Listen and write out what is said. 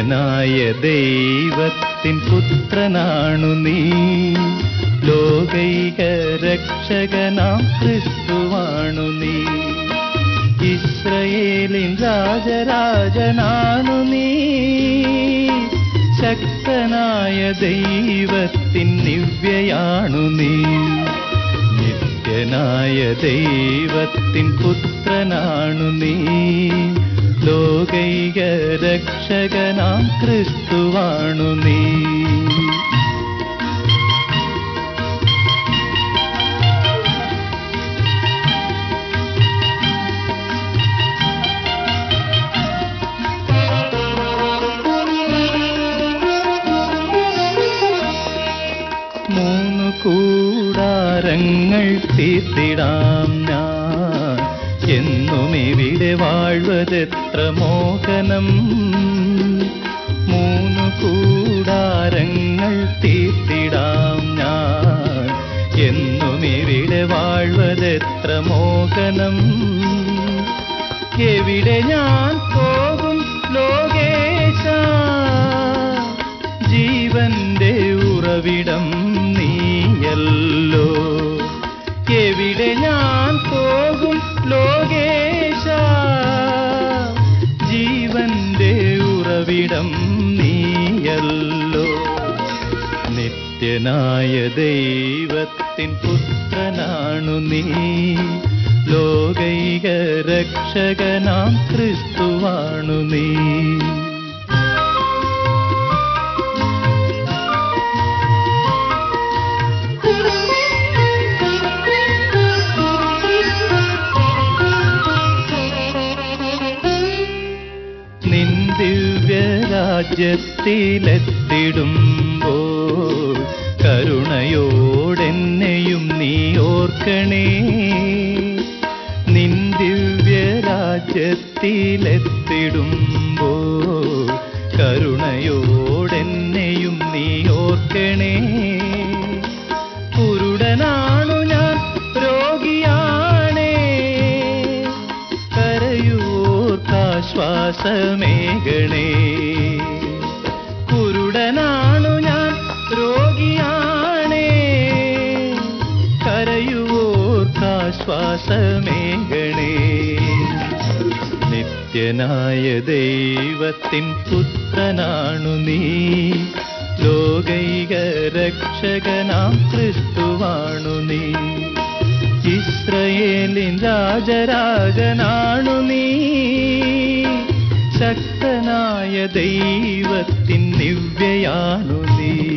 നിത്യനായ ദൈവത്തിൻ പുത്രനാണു നീ ലോകൈക രക്ഷകനാം ക്രിസ്തുവാണു നീ ഇസ്രയേലിൻ രാജരാജനാണു നീ ശക്തനായ ദൈവത്തിൻ ദിവ്യയാണു നീ നിത്യനായ ദൈവത്തിൻ പുത്രനാണു നീ ലോകൈക രക്ഷകനാം ക്രിസ്തുവാണു നീ മൂന്നു കൂടാരങ്ങൾ തീർത്തിടാം ഞാൻ എന്നും ഇവിടെ വാഴ്വതെത്ര മോഹനം മൂന്നു കൂടാരങ്ങൾ തീർത്തിടാം ഞാൻ എന്നും ഇവിടെ വാഴ്വതെത്ര മോഹനം എവിടെ ഞാൻ പോകും ലോകേശ ജീവന്റെ ഉറവിടം നീയല്ലോ എവിടെ ഞാൻ പോകും ലോകേശ ജീവന്റെ ഉറവിടം നീയല്ലോ നിത്യനായ ദൈവത്തിൻ പുത്രനാണു നീ ലോകൈക രക്ഷകനാം ക്രിസ്തുവാണു നീ നിൻ ദിവ്യരാജ്യത്തിലെത്തിടുമ്പോൾ കരുണയോടെന്നെയും നീ ഓർക്കണേ നിൻ ദിവ്യരാജ്യത്തിലെത്തിടുമ്പോൾ കരുണയോടെന്നെയും നീ ഓർക്കണേ കുരുടനാണു ഞാൻ രോഗിയാണേ കരയൂർക്കാശ്വാസമേകണേ കുരുടനാണു ഞാൻ രോഗിയാണേ കരയുവോർക്കാശ്വാസമേകണേ നിത്യനായ ദൈവത്തിൻ പുത്രനാണു നീ ലോകൈക രക്ഷകനാം ക്രിസ്തുവാണു നീ ഇസ്രയേലിൻ രാജരാജനാണു നീ ശക്തനായ ദൈവത്തിൻ ദിവ്യയാണു നീ